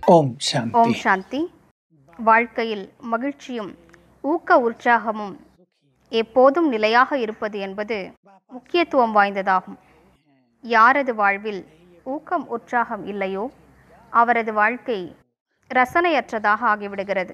ஓம் ஓம் சாந்தி சாந்தி வாழ்க்கையில் மகிழ்ச்சியும் ஊக்க உற்சாகமும் எப்போதும் நிலையாக இருப்பது என்பது முக்கியத்துவம் வாய்ந்ததாகும் யாரது வாழ்வில் ஊக்கம் உற்சாகம் இல்லையோ அவரது வாழ்க்கை ரசனையற்றதாக ஆகிவிடுகிறது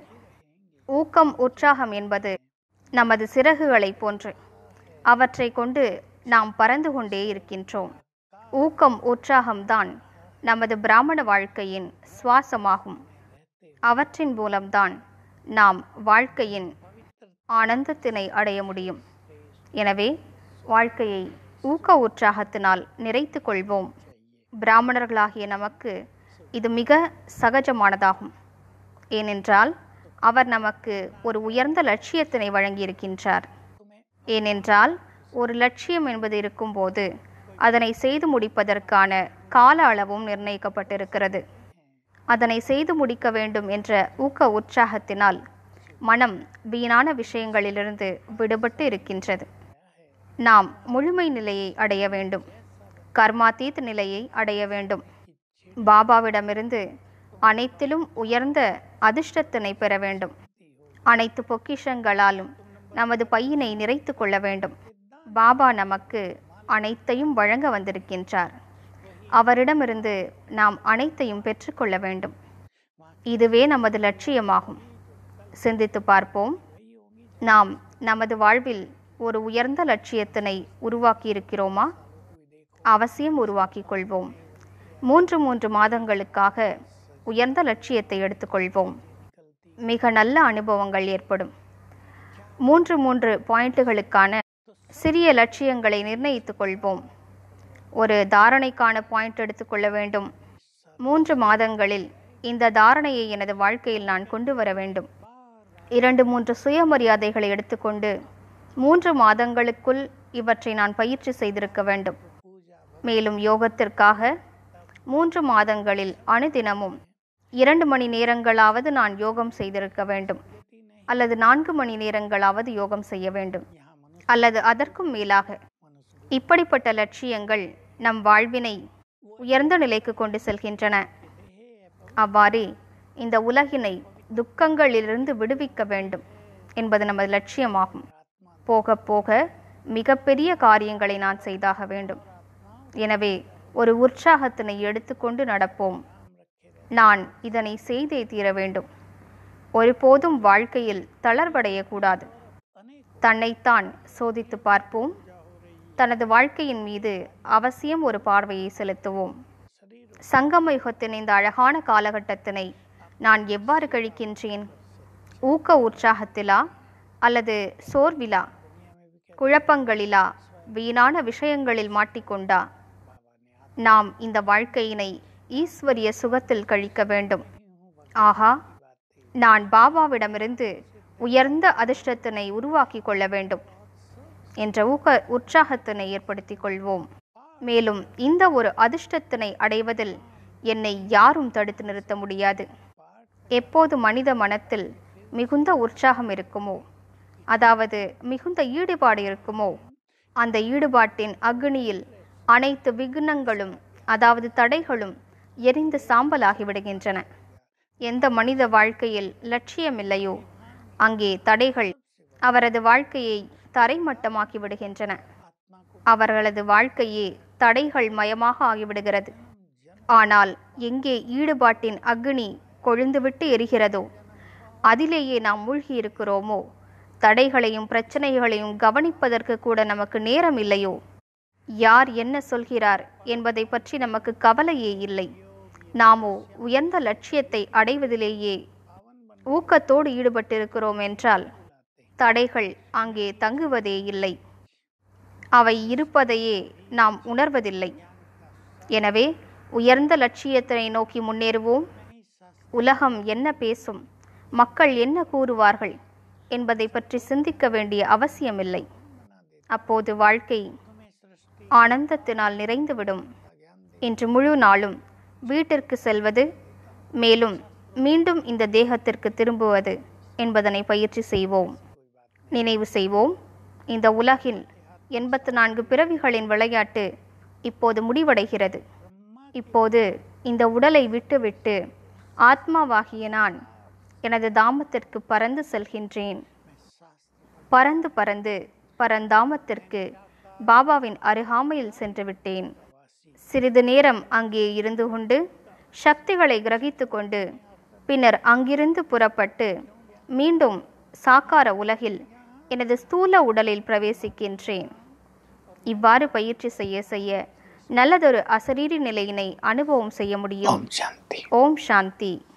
ஊக்கம் உற்சாகம் என்பது நமது சிறகுகளைப் போன்று அவற்றை கொண்டு நாம் பறந்து கொண்டே இருக்கின்றோம் ஊக்கம் உற்சாகம்தான் நமது பிராமண வாழ்க்கையின் சுவாசமாகும் அவற்றின் மூலம்தான் நாம் வாழ்க்கையின் ஆனந்தத்தினை அடைய முடியும் எனவே வாழ்க்கையை ஊக்க உற்சாகத்தினால் நிறைத்து கொள்வோம் பிராமணர்களாகிய நமக்கு இது மிக சகஜமானதாகும் ஏனென்றால் அவர் நமக்கு ஒரு உயர்ந்த லட்சியத்தினை வழங்கியிருக்கின்றார் ஏனென்றால் ஒரு லட்சியம் என்பது இருக்கும்போது அதனை செய்து முடிப்பதற்கான கால அளவும் நிர்ணயிக்கப்பட்டிருக்கிறது அதனை செய்து முடிக்க வேண்டும் என்ற ஊக்க உற்சாகத்தினால் மனம் வீணான விஷயங்களிலிருந்து விடுபட்டு இருக்கின்றது நாம் முழுமை நிலையை அடைய வேண்டும் கர்மாத்தீத் நிலையை அடைய வேண்டும் பாபாவிடமிருந்து அனைத்திலும் உயர்ந்த அதிர்ஷ்டத்தினை பெற வேண்டும் அனைத்து பொக்கிஷங்களாலும் நமது பையினை நிறைத்து கொள்ள வேண்டும் பாபா நமக்கு அனைத்தையும் வழங்க வந்திருக்கின்றார் அவரிடமிருந்து நாம் அனைத்தையும் பெற்றுக்கொள்ள வேண்டும் இதுவே நமது லட்சியமாகும் சிந்தித்து பார்ப்போம் நாம் நமது வாழ்வில் ஒரு உயர்ந்த லட்சியத்தினை உருவாக்கி இருக்கிறோமா அவசியம் உருவாக்கிக் கொள்வோம் மூன்று மூன்று மாதங்களுக்காக உயர்ந்த லட்சியத்தை எடுத்துக்கொள்வோம் மிக நல்ல அனுபவங்கள் ஏற்படும் மூன்று மூன்று பாயிண்ட்டுகளுக்கான சிறிய லட்சியங்களை நிர்ணயித்துக் கொள்வோம் ஒரு தாரணைக்கான பாயிண்ட் எடுத்துக்கொள்ள வேண்டும் மூன்று மாதங்களில் இந்த தாரணையை எனது வாழ்க்கையில் நான் கொண்டு வர வேண்டும் இரண்டு மூன்று சுயமரியாதைகளை எடுத்துக்கொண்டு மூன்று மாதங்களுக்குள் இவற்றை நான் பயிற்சி செய்திருக்க வேண்டும் மேலும் யோகத்திற்காக மூன்று மாதங்களில் அனுதினமும் இரண்டு மணி நேரங்களாவது நான் யோகம் செய்திருக்க வேண்டும் அல்லது நான்கு மணி நேரங்களாவது யோகம் செய்ய வேண்டும் அல்லது அதற்கும் மேலாக இப்படிப்பட்ட லட்சியங்கள் நம் வாழ்வினை உயர்ந்த நிலைக்கு கொண்டு செல்கின்றன அவ்வாறே இந்த உலகினை துக்கங்களிலிருந்து விடுவிக்க வேண்டும் என்பது நமது லட்சியமாகும் போக போக மிகப்பெரிய காரியங்களை நான் செய்தாக வேண்டும் எனவே ஒரு உற்சாகத்தினை எடுத்துக்கொண்டு நடப்போம் நான் இதனை செய்தே தீர வேண்டும் ஒருபோதும் வாழ்க்கையில் தளர்வடையக்கூடாது தன்னைத்தான் சோதித்து பார்ப்போம் தனது வாழ்க்கையின் மீது அவசியம் ஒரு பார்வையை செலுத்துவோம் சங்கம யுகத்தின் இந்த அழகான காலகட்டத்தினை நான் எவ்வாறு கழிக்கின்றேன் ஊக்க உற்சாகத்திலா அல்லது சோர்விலா குழப்பங்களிலா வீணான விஷயங்களில் மாட்டிக்கொண்டா நாம் இந்த வாழ்க்கையினை ஈஸ்வரிய சுகத்தில் கழிக்க வேண்டும் ஆஹா நான் பாபாவிடமிருந்து உயர்ந்த அதிர்ஷ்டத்தினை உருவாக்கி கொள்ள வேண்டும் என்ற ஊக்க உற்சாகத்தினை ஏற்படுத்திக் கொள்வோம் மேலும் இந்த ஒரு அதிர்ஷ்டத்தினை அடைவதில் என்னை யாரும் தடுத்து நிறுத்த முடியாது எப்போது மனித மனத்தில் மிகுந்த உற்சாகம் இருக்குமோ அதாவது மிகுந்த ஈடுபாடு இருக்குமோ அந்த ஈடுபாட்டின் அக்னியில் அனைத்து விக்னங்களும் அதாவது தடைகளும் எரிந்து சாம்பலாகி விடுகின்றன எந்த மனித வாழ்க்கையில் லட்சியமில்லையோ அங்கே தடைகள் அவரது வாழ்க்கையை தரைமட்டமாக்கி விடுகின்றன அவர்களது வாழ்க்கையே தடைகள் மயமாக ஆகிவிடுகிறது ஆனால் எங்கே ஈடுபாட்டின் அக்னி கொழுந்துவிட்டு எரிகிறதோ அதிலேயே நாம் மூழ்கி இருக்கிறோமோ தடைகளையும் பிரச்சனைகளையும் கவனிப்பதற்கு கூட நமக்கு நேரம் இல்லையோ யார் என்ன சொல்கிறார் என்பதை பற்றி நமக்கு கவலையே இல்லை நாமோ உயர்ந்த லட்சியத்தை அடைவதிலேயே ஊக்கத்தோடு ஈடுபட்டிருக்கிறோம் என்றால் தடைகள் அங்கே தங்குவதே இல்லை அவை இருப்பதையே நாம் உணர்வதில்லை எனவே உயர்ந்த லட்சியத்தினை நோக்கி முன்னேறுவோம் உலகம் என்ன பேசும் மக்கள் என்ன கூறுவார்கள் என்பதை பற்றி சிந்திக்க வேண்டிய அவசியமில்லை அப்போது வாழ்க்கை ஆனந்தத்தினால் நிறைந்துவிடும் இன்று முழு நாளும் வீட்டிற்கு செல்வது மேலும் மீண்டும் இந்த தேகத்திற்கு திரும்புவது என்பதனை பயிற்சி செய்வோம் நினைவு செய்வோம் இந்த உலகில் எண்பத்து நான்கு பிறவிகளின் விளையாட்டு இப்போது முடிவடைகிறது இப்போது இந்த உடலை விட்டுவிட்டு ஆத்மாவாகிய நான் எனது தாமத்திற்கு பறந்து செல்கின்றேன் பறந்து பறந்து பரந்தாமத்திற்கு பாபாவின் அருகாமையில் சென்று விட்டேன் சிறிது நேரம் அங்கே இருந்து கொண்டு சக்திகளை கிரகித்து கொண்டு பின்னர் அங்கிருந்து புறப்பட்டு மீண்டும் சாக்கார உலகில் எனது ஸ்தூல உடலில் பிரவேசிக்கின்றேன் இவ்வாறு பயிற்சி செய்ய செய்ய நல்லதொரு அசரீரி நிலையினை அனுபவம் செய்ய முடியும் ओम शांति ஓம் சாந்தி